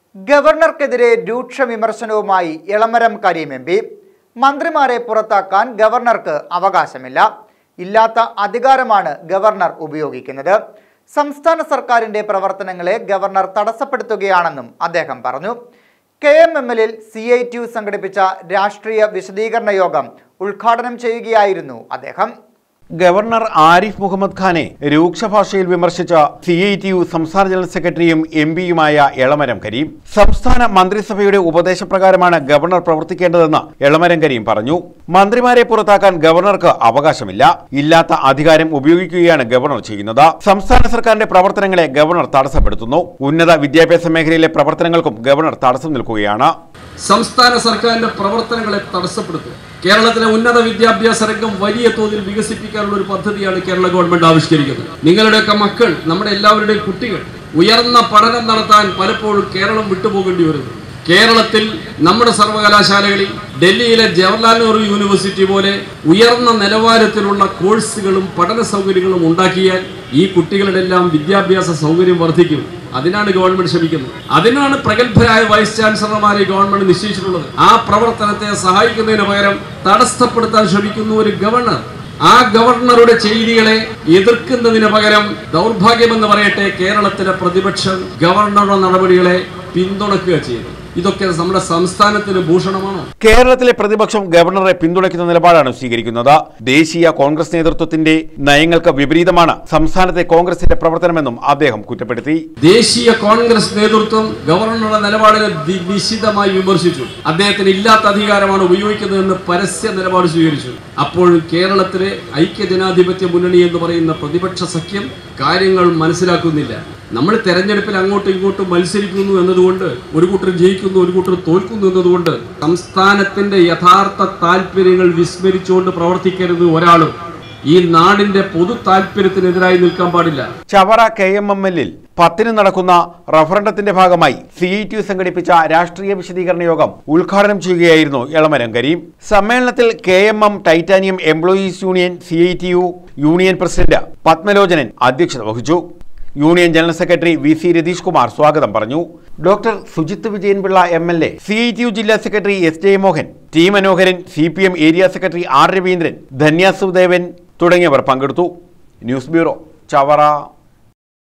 ഗവർണർക്കെതിരെ രൂക്ഷ വിമർശനവുമായി ഇളമരം കരീം എം പി മന്ത്രിമാരെ പുറത്താക്കാൻ ഗവർണർക്ക് അവകാശമില്ല ഇല്ലാത്ത അധികാരമാണ് ഗവർണർ ഉപയോഗിക്കുന്നത് സംസ്ഥാന സർക്കാരിന്റെ പ്രവർത്തനങ്ങളെ ഗവർണർ തടസ്സപ്പെടുത്തുകയാണെന്നും അദ്ദേഹം പറഞ്ഞു കെ എം എം എല്ലിൽ സി ഐ ടി യു സംഘടിപ്പിച്ച രാഷ്ട്രീയ വിശദീകരണ യോഗം ഉദ്ഘാടനം ചെയ്യുകയായിരുന്നു അദ്ദേഹം ഗവർണർ ആരിഫ് മുഹമ്മദ് ഖാനെ രൂക്ഷ ഭാഷയിൽ വിമർശിച്ച സി ഐ ടി യു സംസ്ഥാന ജനറൽ സെക്രട്ടറിയും എം പിയുമായ എളമരം കരീം സംസ്ഥാന മന്ത്രിസഭയുടെ ഉപദേശപ്രകാരമാണ് ഗവർണർ പ്രവർത്തിക്കേണ്ടതെന്ന് എളമരം കരീം പറഞ്ഞു മന്ത്രിമാരെ പുറത്താക്കാൻ ഗവർണർക്ക് അവകാശമില്ല ഇല്ലാത്ത അധികാരം ഉപയോഗിക്കുകയാണ് ഗവർണർ ചെയ്യുന്നത് സംസ്ഥാന സർക്കാരിന്റെ പ്രവർത്തനങ്ങളെ ഗവർണർ തടസ്സപ്പെടുത്തുന്നു ഉന്നത വിദ്യാഭ്യാസ മേഖലയിലെ പ്രവർത്തനങ്ങൾക്കും ഗവർണർ തടസ്സം നിൽക്കുകയാണ് സംസ്ഥാന സർക്കാരിന്റെ പ്രവർത്തനങ്ങളെ തടസ്സപ്പെടുത്തും കേരളത്തിലെ ഉന്നത വിദ്യാഭ്യാസ രംഗം വലിയ തോതിൽ വികസിപ്പിക്കാനുള്ള ഒരു പദ്ധതിയാണ് കേരള ഗവൺമെന്റ് ആവിഷ്കരിക്കുന്നത് നിങ്ങളുടെയൊക്കെ മക്കൾ നമ്മുടെ എല്ലാവരുടെയും കുട്ടികൾ ഉയർന്ന പഠനം നടത്താൻ പലപ്പോഴും കേരളം വിട്ടുപോകേണ്ടി വരുന്നു കേരളത്തിൽ നമ്മുടെ സർവകലാശാലകളിൽ ഡൽഹിയിലെ ജവഹർലാൽ നെഹ്റു യൂണിവേഴ്സിറ്റി പോലെ ഉയർന്ന നിലവാരത്തിലുള്ള കോഴ്സുകളും പഠന സൗകര്യങ്ങളും ഉണ്ടാക്കിയാൽ ഈ കുട്ടികളുടെ എല്ലാം വിദ്യാഭ്യാസ സൗകര്യം വർദ്ധിക്കും അതിനാണ് ഗവൺമെന്റ് ശ്രമിക്കുന്നത് അതിനാണ് പ്രഗത്ഭരായ വൈസ് ചാൻസലർമാരെ ഗവൺമെന്റ് നിശ്ചയിച്ചിട്ടുള്ളത് ആ പ്രവർത്തനത്തെ സഹായിക്കുന്നതിന് പകരം തടസ്സപ്പെടുത്താൻ ശ്രമിക്കുന്ന ഒരു ഗവർണർ ആ ഗവർണറുടെ ചെയ്തികളെ എതിർക്കുന്നതിന് പകരം ദൗർഭാഗ്യമെന്ന് പറയട്ടെ കേരളത്തിലെ പ്രതിപക്ഷം ഗവർണറുടെ നടപടികളെ പിന്തുണക്കുക ചെയ്യുന്നു ഇതൊക്കെ നമ്മുടെ സംസ്ഥാനത്തിന് ഭൂഷണമാണോ കേരളത്തിലെ പ്രതിപക്ഷം ഗവർണറെ പിന്തുണയ്ക്കുന്ന നിലപാടാണ് സ്വീകരിക്കുന്നത് ദേശീയ കോൺഗ്രസ് നേതൃത്വത്തിന്റെ നയങ്ങൾക്ക് വിപരീതമാണ് സംസ്ഥാനത്തെ കോൺഗ്രസിന്റെ പ്രവർത്തനമെന്നും അദ്ദേഹം കുറ്റപ്പെടുത്തി ദേശീയ കോൺഗ്രസ് നേതൃത്വം ഗവർണറുടെ നിലപാടിനെ ദി- നിശിതമായി വിമർശിച്ചു അദ്ദേഹത്തിന് ഇല്ലാത്ത അധികാരമാണ് ഉപയോഗിക്കുന്നതെന്ന് പരസ്യ നിലപാട് സ്വീകരിച്ചു അപ്പോഴും കേരളത്തിലെ ഐക്യജനാധിപത്യ മുന്നണി എന്ന് പറയുന്ന പ്രതിപക്ഷ സഖ്യം കാര്യങ്ങൾ മനസ്സിലാക്കുന്നില്ല നമ്മൾ തെരഞ്ഞെടുപ്പിൽ അങ്ങോട്ടും ഇങ്ങോട്ടും മത്സരിക്കുന്നു എന്നതുകൊണ്ട് ഒരു കൂട്ടർ ജയിക്കുന്നു ഒരു കൂട്ടർ തോൽക്കുന്നു എന്നതുകൊണ്ട് സംസ്ഥാനത്തിന്റെ യഥാർത്ഥ താല്പര്യങ്ങൾ വിസ്മരിച്ചുകൊണ്ട് പ്രവർത്തിക്കരുത് ഒരാളും ഈ നാടിന്റെ പൊതു താല്പര്യത്തിനെതിരായി നിൽക്കാൻ പാടില്ല ചവറ കെ എം എം എല്ലിൽ പത്തിന് നടക്കുന്ന റഫറണ്ടത്തിന്റെ ഭാഗമായി സി ഐ ടി യു സംഘടിപ്പിച്ച രാഷ്ട്രീയ വിശദീകരണ യോഗം ഉദ്ഘാടനം ചെയ്യുകയായിരുന്നു എളമരം കരീം സമ്മേളനത്തിൽ K M M titanium employees union C I T U union president Padmalochanan അധ്യക്ഷത വഹിച്ചു union general secretary V C Ratheesh Kumar സ്വാഗതം പറഞ്ഞു doctor Sujith Vijayanpillai M L A C I T U ജില്ലാ സെക്രട്ടറി S J Mohan T Manoharan C P M area secretary R Raveendran Dhanya Sudevan തുടങ്ങിയവർ പങ്കെടുത്തു news bureau Chavara